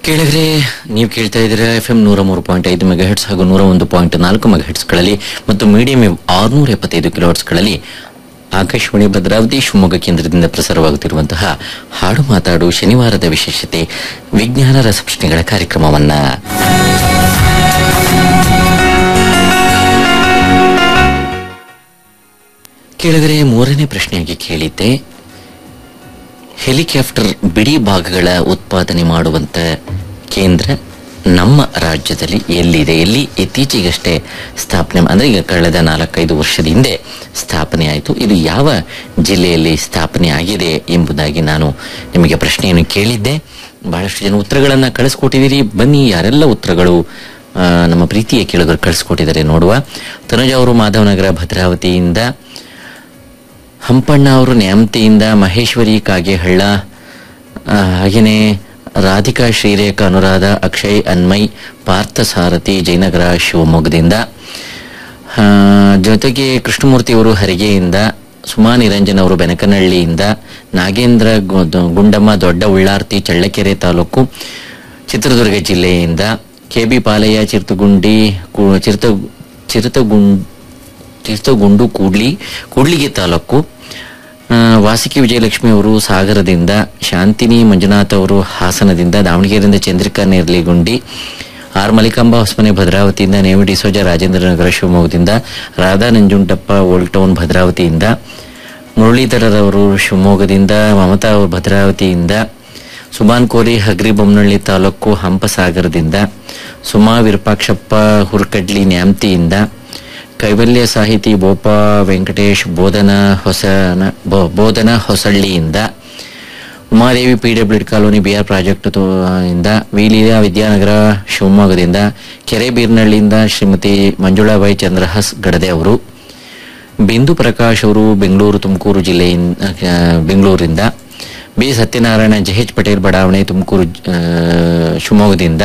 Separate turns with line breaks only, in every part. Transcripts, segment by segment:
ಕೇಳಿದ್ರೆ ನೀವು ಕೇಳ್ತಾ ಇದ್ದೀರಾ ಎಫ್ ಎಂ ನೂರ ಮೂರು ಪಾಯಿಂಟ್ ಐದು ಮೆಗಾ ಹೆಟ್ಸ್ ಹಾಗೂ ನೂರ ಒಂದು ಪಾಯಿಂಟ್ ನಾಲ್ಕು ಮೆಗಾ ಹೆಟ್ಸ್ಗಳಲ್ಲಿ ಮತ್ತು ಮೀಡಿಯಂ ವೇವ್ ಆರುನೂರ ಎಪ್ಪತ್ತೈದು ಕಿಲೋ ಹೆಟ್ಸ್ಗಳಲ್ಲಿ ಆಕಾಶವಾಣಿ ಭದ್ರಾವತಿ ಶಿವಮೊಗ್ಗ ಕೇಂದ್ರದಿಂದ ಪ್ರಸಾರವಾಗುತ್ತಿರುವಂತಹ ಹಾಡು ಮಾತಾಡು ಶನಿವಾರದ ವಿಶೇಷತೆ ವಿಜ್ಞಾನ ರಸಪ್ರಶ್ನೆಗಳ ಕಾರ್ಯಕ್ರಮವನ್ನ ಕೇಳಿದರೆ ಮೂರನೇ ಪ್ರಶ್ನೆಯಾಗಿ ಕೇಳಿದ್ದೆ ಹೆಲಿಕಾಪ್ಟರ್ ಬಿಡಿ ಭಾಗಗಳ ಉತ್ಪಾದನೆ ಮಾಡುವಂತ ಕೇಂದ್ರ ನಮ್ಮ ರಾಜ್ಯದಲ್ಲಿ ಎಲ್ಲಿದೆ ಎಲ್ಲಿ ಇತ್ತೀಚೆಗಷ್ಟೇ ಸ್ಥಾಪನೆ ಅಂದ್ರೆ ಈಗ ಕಳೆದ ನಾಲ್ಕೈದು ವರ್ಷದ ಹಿಂದೆ ಸ್ಥಾಪನೆ ಆಯಿತು ಇದು ಯಾವ ಜಿಲ್ಲೆಯಲ್ಲಿ ಸ್ಥಾಪನೆ ಆಗಿದೆ ಎಂಬುದಾಗಿ ನಾನು ನಿಮಗೆ ಪ್ರಶ್ನೆಯನ್ನು ಕೇಳಿದ್ದೆ ಬಹಳಷ್ಟು ಜನ ಉತ್ತರಗಳನ್ನ ಕಳಿಸ್ಕೊಟ್ಟಿದ್ದೀರಿ ಬನ್ನಿ ಯಾರೆಲ್ಲ ಉತ್ತರಗಳು ಆ, ನಮ್ಮ ಪ್ರೀತಿಯ ಕೇಳುಗರು ಕಳಿಸ್ಕೊಟ್ಟಿದ್ದಾರೆ ನೋಡುವ ತನುಜ ಅವರು ಮಾಧವನಗರ ಭದ್ರಾವತಿಯಿಂದ ಹಂಪಣ್ಣ ಅವರು ನ್ಯಾಮತಿಯಿಂದ ಮಹೇಶ್ವರಿ ಕಾಗೇಹಳ್ಳ ಆ, ಹಾಗೇನೆ ರಾಧಿಕಾ ಶ್ರೀರೇಖ ಅನುರಾಧ ಅಕ್ಷಯ್ ಅನ್ಮಯ್ ಪಾರ್ಥ ಸಾರಥಿ ಜಯನಗರ ಶಿವಮೊಗ್ಗದಿಂದ ಆ, ಜೊತೆಗೆ ಕೃಷ್ಣಮೂರ್ತಿ ಅವರು ಹರಿಗೆಯಿಂದ ಸುಮಾ ನಿರಂಜನ್ ಅವರು ಬೆನಕನಹಳ್ಳಿಯಿಂದ ನಾಗೇಂದ್ರ ಗು- ಗುಂಡಮ್ಮ ದೊಡ್ಡ ಉಳ್ಳಾರ್ತಿ ಚಳ್ಳಕೆರೆ ತಾಲೂಕು ಚಿತ್ರದುರ್ಗ ಜಿಲ್ಲೆಯಿಂದ ಕೆ ಬಿ ಪಾಲಯ್ಯ ಚಿರ್ತಗುಂಡಿ ಕು- ಚಿರ್ತ ಚಿರತಗುಂಡ್ ತೀರ್ಥಗುಂಡು ಕೂಡ್ಲಿ ಕೂಡ್ಲಿಗೆ ತಾಲೂಕು ಆ, ವಾಸಿಕಿ ವಿಜಯಲಕ್ಷ್ಮಿ ಅವರು ಸಾಗರದಿಂದ ಶಾಂತಿನಿ ಮಂಜುನಾಥ್ ಅವರು ಹಾಸನದಿಂದ ದಾವಣಗೆರೆಯಿಂದ ಚಂದ್ರಿಕಾ ನೇರ್ಲಿಗುಂಡಿ ಆರ್ ಮಲಿಕಾಂಬ ಹೊಸಮನೆ ಭದ್ರಾವತಿಯಿಂದ ನೇವಿ ಡಿಸೋಜ ರಾಜೇಂದ್ರನಗರ ಶಿವಮೊಗ್ಗದಿಂದ ರಾಧಾ ನಂಜುಂಟಪ್ಪ ಓಲ್ಡ್ ಟೌನ್ ಭದ್ರಾವತಿಯಿಂದ ಮುರಳೀಧರರವರು ಶಿವಮೊಗ್ಗದಿಂದ ಮಮತಾ ಅವರು ಭದ್ರಾವತಿಯಿಂದ ಸುಮಾನ್ ಕೋರಿ ಹಗ್ರಿ ಬೊಮ್ಮನಹಳ್ಳಿ ತಾಲೂಕು ಹಂಪಸಾಗರದಿಂದ ಸುಮಾ ವಿರೂಪಾಕ್ಷಪ್ಪ ಹುರ್ಕಡ್ಲಿ ನ್ಯಾಮ್ತಿಯಿಂದ ಕೈವಲ್ಯ ಸಾಹಿತಿ ಬೋಪ ವೆಂಕಟೇಶ್ ಬೋಧನ ಹೊಸನ ಬೋ- ಬೋಧನ ಹೊಸಳ್ಳಿಯಿಂದ Umadevi PWD colony BR project ತೋ- ಇಂದ ವೀಲಿಯ ವಿದ್ಯಾನಗರ ಶಿವಮೊಗ್ಗದಿಂದ ಕೆರೆಬೀರ್ನಹಳ್ಳಿಯಿಂದ ಶ್ರೀಮತಿ ಮಂಜುಳಾ ವೈ ಚಂದ್ರಹಸ್ ಗಡದೆ ಅವರು ಬಿಂದು ಪ್ರಕಾಶ್ ಅವರು ಬೆಂಗಳೂರು ತುಮಕೂರು ಜಿಲ್ಲೆಯಿಂದ ಆ, ಬೆಂಗಳೂರಿಂದ ಬಿ ಸತ್ಯನಾರಾಯಣ ಜೆಎಚ್ ಪಟೇಲ್ ಬಡಾವಣೆ ತುಮಕೂರು ಆ, ಶಿವಮೊಗ್ಗದಿಂದ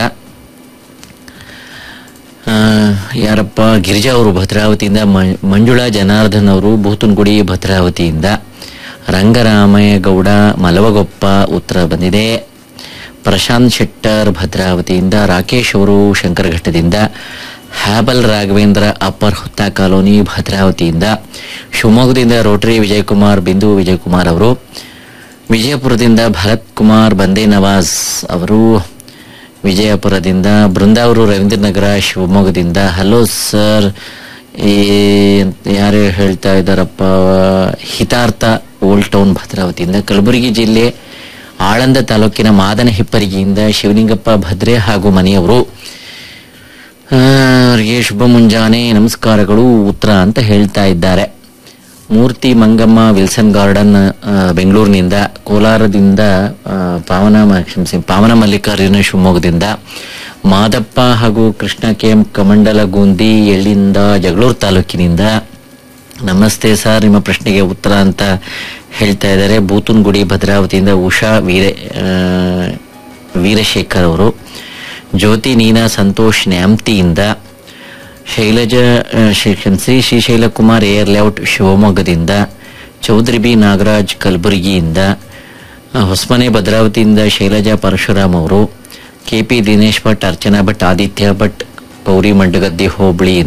ಆ, ಯಾರಪ್ಪ ಗಿರಿಜಾ ಅವರು ಭದ್ರಾವತಿಯಿಂದ ಮ- ಮಂಜುಳಾ ಜನಾರ್ದನ್ ಅವರು ಬೂತನಗುಡಿ ಭದ್ರಾವತಿಯಿಂದ ರಂಗರಾಮಯ್ಯಗೌಡ ಮಲವಗೊಪ್ಪ ಉತ್ತರ ಬಂದಿದೆ ಪ್ರಶಾಂತ್ ಶೆಟ್ಟರ್ ಭದ್ರಾವತಿಯಿಂದ ರಾಕೇಶ್ ಅವರು ಶಂಕರಘಟ್ಟದಿಂದ ಹ್ಯಾಬಲ್ ರಾಘವೇಂದ್ರ ಅಪ್ಪರ್ ಹುತ್ತ ಕಾಲೋನಿ ಭದ್ರಾವತಿಯಿಂದ ಶಿವಮೊಗ್ಗದಿಂದ ರೋಟರಿ ವಿಜಯಕುಮಾರ್ ಬಿಂದು ವಿಜಯಕುಮಾರ್ ಅವರು ವಿಜಯಪುರದಿಂದ ಭರತ್ ಕುಮಾರ್ ಬಂದೇ ನವಾಜ್ ಅವರು ವಿಜಯಪುರದಿಂದ ಬೃಂದಾ ಅವರು ರವೀಂದ್ರನಗರ ಶಿವಮೊಗ್ಗದಿಂದ ಹಲೋ ಸರ್ ಈ ಯಾರು ಹೇಳ್ತಾ ಇದ್ದಾರಪ್ಪ ಹಿತಾರ್ಥ ಓಲ್ಡ್ ಟೌನ್ ಭದ್ರಾವತಿಯಿಂದ ಕಲಬುರಗಿ ಜಿಲ್ಲೆ ಆಳಂದ ತಾಲೂಕಿನ ಮಾದನ ಹಿಪ್ಪರಿಗೆಯಿಂದ ಶಿವಲಿಂಗಪ್ಪ ಭದ್ರೆ ಹಾಗೂ ಮನೆಯವರು ಆ, ಅವರಿಗೆ ಶುಭ ಮುಂಜಾನೆ ನಮಸ್ಕಾರಗಳು ಉತ್ತರ ಅಂತ ಹೇಳ್ತಾ ಇದ್ದಾರೆ ಮೂರ್ತಿ ಮಂಗಮ್ಮ ವಿಲ್ಸನ್ ಗಾರ್ಡನ್ ಆ, ಬೆಂಗಳೂರಿನಿಂದ ಕೋಲಾರದಿಂದ ಆ, ಪಾವನ ಮ- ಕ್ಷಮಿಸಿ ಪಾವನ ಮಲ್ಲಿಕಾರ್ಜುನ ಶಿವಮೊಗ್ಗದಿಂದ ಮಾದಪ್ಪ ಹಾಗೂ ಕೃಷ್ಣ ಕೆ ಎಂ ಕಮಂಡಲಗುಂದಿ ಎಳ್ಳಿಂದ ಜಗಳೂರು ತಾಲೂಕಿನಿಂದ ನಮಸ್ತೆ ಸರ್ ನಿಮ್ಮ ಪ್ರಶ್ನೆಗೆ ಉತ್ತರ ಅಂತ ಹೇಳ್ತಾ ಇದ್ದಾರೆ ಬೂತುನ್ಗುಡಿ ಭದ್ರಾವತಿಯಿಂದ ಉಷಾ ವೀರ ಆ, ವೀರಶೇಖರ್ ಅವರು ಜ್ಯೋತಿ ನೀನಾ ಸಂತೋಷ್ ನ್ಯಾಮ್ತಿಯಿಂದ ಶೈಲಜ ಆ, ಶ್ರೀ ಶ್ರೀ ಶ್ರೀಶೈಲಕುಮಾರ್ ಏರ್ ಲೇಔಟ್ ಶಿವಮೊಗ್ಗದಿಂದ ಚೌಧರಿ ಬಿ ನಾಗರಾಜ್ ಕಲಬುರಗಿಯಿಂದ ಆ, ಹೊಸಮನೆ ಭದ್ರಾವತಿಯಿಂದ ಶೈಲಜಾ ಪರಶುರಾಮ್ ಅವರು ಕೆಪಿ ದಿನೇಶ್ ಭಟ್ ಅರ್ಚನಾ ಭಟ್ ಆದಿತ್ಯ ಭಟ್ ಗೌರಿ ಮಂಡಗದ್ದೆ ಹೋಬಳಿ